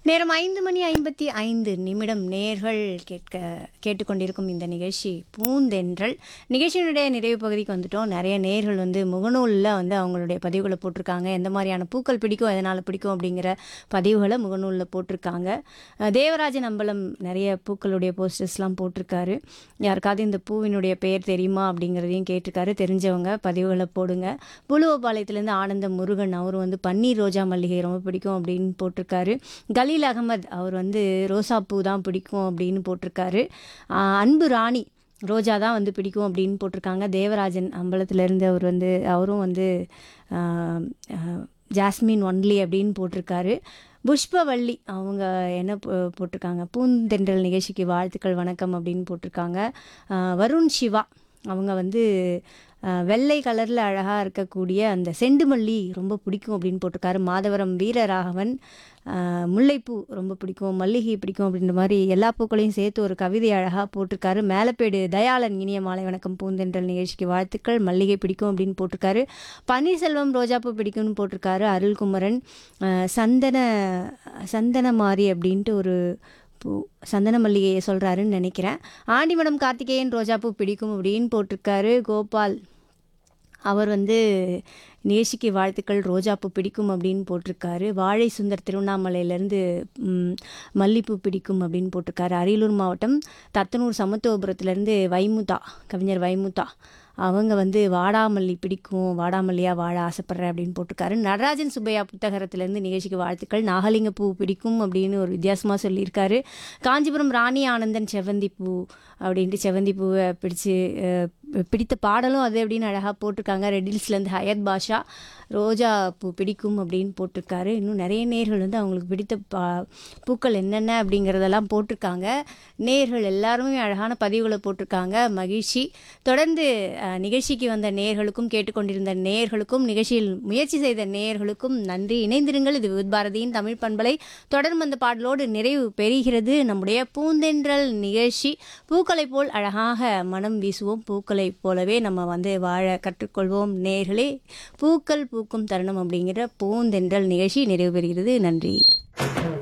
நேரம் ஐந்து மணி ஐம்பத்தி ஐந்து நிமிடம் நேர்கள் கேட்க கேட்டுக்கொண்டிருக்கும் இந்த நிகழ்ச்சி பூந்தென்றல் நிகழ்ச்சியினுடைய நிறைவு பகுதிக்கு வந்துட்டோம் நிறைய நேர்கள் வந்து முகநூலில் வந்து அவங்களுடைய பதிவுகளை போட்டிருக்காங்க எந்த மாதிரியான பூக்கள் பிடிக்கும் எதனால் பிடிக்கும் அப்படிங்கிற பதிவுகளை முகநூலில் போட்டிருக்காங்க அஹ் தேவராஜன் அம்பலம் நிறைய பூக்களுடைய போஸ்டர்ஸ்லாம் போட்டிருக்காரு யாருக்காவது இந்த பூவினுடைய பெயர் தெரியுமா அப்படிங்கிறதையும் கேட்டிருக்காரு தெரிஞ்சவங்க பதிவுகளை போடுங்க புலுவபாளையத்துலேருந்து ஆனந்த முருகன் அவர் வந்து பன்னீர் ரோஜா மல்லிகை ரொம்ப பிடிக்கும் அப்படின்னு போட்டிருக்காரு கலீல் அகமது அவர் வந்து ரோசாப்பூ தான் பிடிக்கும் அப்படின்னு போட்டிருக்காரு ஆஹ் அன்பு ராணி ரோஜா தான் வந்து பிடிக்கும் அப்படின்னு போட்டிருக்காங்க தேவராஜன் அம்பலத்திலேருந்து அவர் வந்து அவரும் வந்து ஆஹ், ஆஹ், ஜாஸ்மின் ஒன்லி அப்படின்னு போட்டிருக்காரு புஷ்பவள்ளி அவங்க என்ன போ- போட்டிருக்காங்க பூந்தென்றல் நிகழ்ச்சிக்கு வாழ்த்துக்கள் வணக்கம் அப்படின்னு போட்டிருக்காங்க ஆஹ், வருண் சிவா அவங்க வந்து ஆஹ், வெள்ளை கலரில் அழகாக இருக்கக்கூடிய அந்த செண்டுமல்லி ரொம்ப பிடிக்கும் அப்படின்னு போட்டிருக்காரு மாதவரம் வீரராகவன் ஆஹ், முல்லைப்பூ ரொம்ப பிடிக்கும் மல்லிகை பிடிக்கும் அப்படின்ற மாதிரி எல்லா பூக்களையும் சேர்த்து ஒரு கவிதை அழகாக போட்டிருக்காரு மேலப்பேடு தயாளன் இனிய மாலை வணக்கம் பூந்தென்றல் நிகழ்ச்சிக்கு வாழ்த்துக்கள் மல்லிகை பிடிக்கும் அப்படின்னு போட்டிருக்காரு பன்னீர்செல்வம் ரோஜாப்பூ பிடிக்கும்னு போட்டிருக்காரு அருள்குமரன் ஆஹ், சந்தன சந்தனமாரி அப்படின்ட்டு ஒரு பூ சந்தன மல்லிகையை சொல்கிறாருன்னு நினைக்கிறேன் ஆண்டிமடம் கார்த்திகேயன் ரோஜாப்பூ பிடிக்கும் அப்படின்னு போட்டிருக்காரு கோபால் அவர் வந்து நேஷிக்கு வாழ்த்துக்கள் ரோஜாப்பூ பிடிக்கும் அப்படின்னு போட்டிருக்காரு வாழை சுந்தர் திருவண்ணாமலையிலேருந்து ம், மல்லிப்பூ பிடிக்கும் அப்படின்னு போட்டிருக்காரு அரியலூர் மாவட்டம் தத்தனூர் சமத்துவபுரத்துலேருந்து வைமுதா கவிஞர் வைமுதா அவங்க வந்து வாடாமல்லி பிடிக்கும் வாடாமல்லியாக வாழ ஆசைப்பட்றேன் அப்படின்னு போட்டிருக்காரு நடராஜன் சுப்பையா புத்தகரத்துலேருந்து நிகழ்ச்சிக்கு வாழ்த்துக்கள் நாகலிங்க பூ பிடிக்கும் அப்படின்னு ஒரு வித்தியாசமாக சொல்லியிருக்காரு காஞ்சிபுரம் ராணி ஆனந்தன் செவந்தி பூ அப்படின்ட்டு செவந்தி பூவை பிடிச்சு அஹ், பிடித்த பாடலும் அது அப்படின்னு அழகாக போட்டிருக்காங்க ரெட்டில்ஸ்லேருந்து ஹயத் பாஷா ரோஜா பூ பிடிக்கும் அப்படின்னு போட்டிருக்காரு இன்னும் நிறைய நேர்கள் வந்து அவங்களுக்கு பிடித்த பா பூக்கள் என்னென்ன அப்படிங்கிறதெல்லாம் போட்டிருக்காங்க நேர்கள் எல்லாருமே அழகான பதிவுகளை போட்டிருக்காங்க மகிழ்ச்சி தொடர்ந்து அஹ், நிகழ்ச்சிக்கு வந்த நேர்களுக்கும் கேட்டுக்கொண்டிருந்த நேர்களுக்கும் நிகழ்ச்சியில் முயற்சி செய்த நேர்களுக்கும் நன்றி இணைந்திருங்கள் இது வித் பாரதியின் தமிழ் பண்பலை தொடர்ந்து அந்த பாடலோடு நிறைவு பெறுகிறது நம்முடைய பூந்தென்றல் நிகழ்ச்சி பூக்களை போல் அழகாக மனம் வீசுவோம் பூக்களை போலவே நம்ம வந்து வாழ கற்றுக்கொள்வோம் நேர்களே பூக்கள் பூக்கும் தருணம் அப்படிங்கிற பூந்தென்றல் நிகழ்ச்சி நிறைவு பெறுகிறது நன்றி